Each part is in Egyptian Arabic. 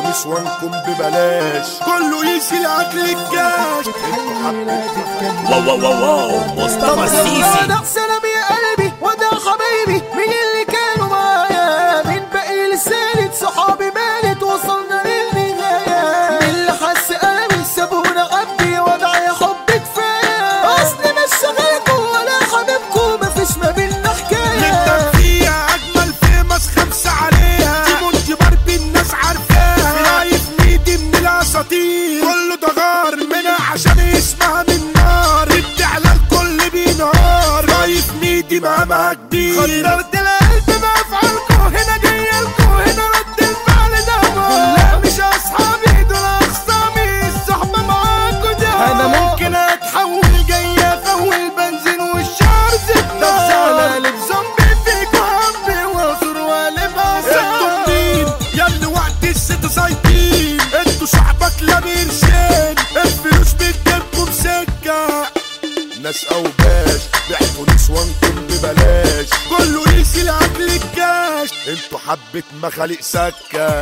نسوانكم ببلاش كله يشيل اكل الكاش انتوا حبيتوا واو واو واو واو مصطفى السيسي ودع سلام يا قلبي ودع حبايبي مين اللي كانوا معايا مين باقي لسانة صحابي مالت وصلنا للنهاية مين اللي حس قلبي سابونا عبي وضع يا حب كفاية اصل مش شغالكم ولا حبيبكم مفيش ما بينا حكاية نقدر فيها اجمل فيمس خمسة عليها تيمون باربي الناس عارفاها نايف ميدي من الاساطير كله دغار منها عشان اسمها من نار بتعلى الكل بينهار نايف ميدي مهما كبير خدرت القلب بافعالكم هنا جايلكم هنا رد الفعل ده لا مش اصحابي دول اخصامي الصحبه معاكوا ده انا ممكن اتحول جاي افول بنزين والشعر زبده نفسي الف زومبي فيك وهبي واصر والف انتوا مين ياللي وقت الست سايطين انتوا شعبك لا بيرشين الفلوس بتجيبكم سكه ناس اوباش بيحكوا نسوانكم ببلاش كله يشيل اكل الكاش انتوا حبة مخالق سكه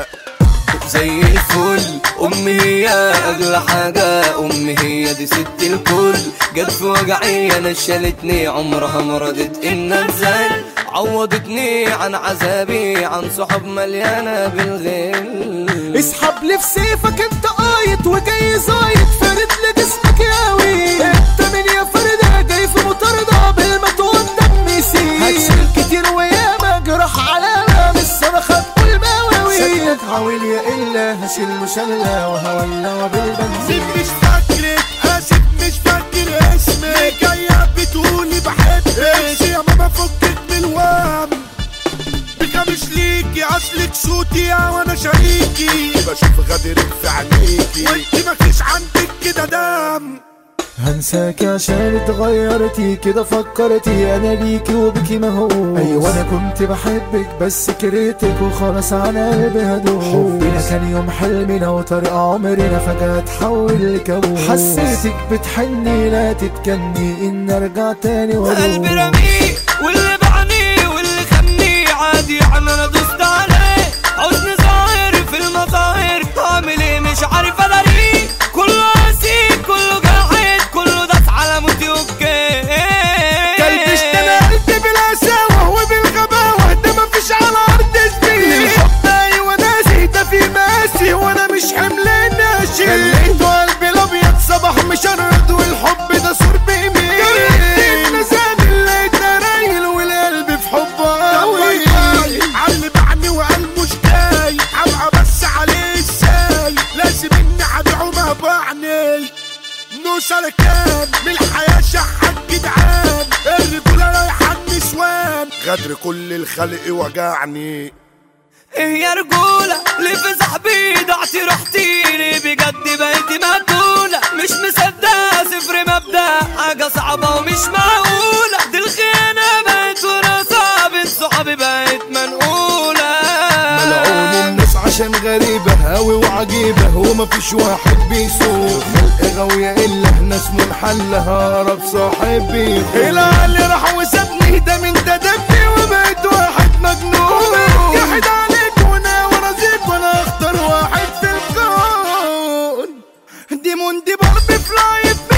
زي الفل امي هي اغلى حاجة امي هي دي ست الكل جت في وجعي انا شالتني عمرها ما رضت ان انزل عوضتني عن عذابي عن صحاب مليانة بالغل اسحب لي في سيفك انت قايط وجاي زايد فارد لجسمك ياوي انت من يا فردة جاي في مطاردة بالمتون دم يسيل هتشيل كتير وياما جرح علامة مش صرخة تقول بواوي شكلك عاويل يا إلا هشيل مشلة وهولع بالبنزين سيب مش فاكرك اسف مش فاكر اسمك جاية بتقولي بحبك يا ماما فكك من الوهم بكا مش ليكي اصلك صوتي وانا شريكي بشوف غدرك في عينيكي وانت مفيش عندك كده دم هنساك عشان اتغيرتي كده فكرتي انا ليكي وبكي مهووس ايوه انا كنت بحبك بس كرهتك وخلاص على قلبي هدوس حبنا كان يوم حلمنا وطريق عمرنا فجأة اتحول لكابوس حسيتك بتحني لا تتكني ان ارجع تاني قلبي وادوس رميه واللي بعني واللي خمني عادي عم انا دوست عليه حزن ظاهر في المظاهر اعمل ايه مش عارف اداريه كله قاسي كله جاحد كله داس على موتي اوكي كلبشت انا قلبي بالقساوة وبالغباوة ده مفيش على ارض زميلي الحب ايوه ناسي ده في ماسي وانا مش حمل ناشي خليته قلبي الابيض صباح مشرد والحب ده سور بيميل النسان اللي رايل والقلب في حبه قوي علي بعني وقال مش جاي ابقى بس عليه ازاي لازم اني ابيعه ما بعني نوصل كان من الحياة شحات جدعان الرجولة رايحة النسوان غدر كل الخلق وجعني ايه يا رجولة ليه في صاحبي ضعتي رحتيني بجد بقيتي مقتولة مش مصدقة صفر مبدأ حاجة صعبة ومش معقولة دي الخيانة بقت ورا بين صحابي بقت منقولة ملعون الناس عشان غريبة هاوي وعجيبة ومفيش واحد بيسوق خلق غاوية إلا ناس منحلة هرب صاحبي العقل راح وسابني ده من ده دمي وبقيت واحد مجنون جاحد عليك وانا ورزيك وانا اختار واحد في الكون دي موندي باربي فلاي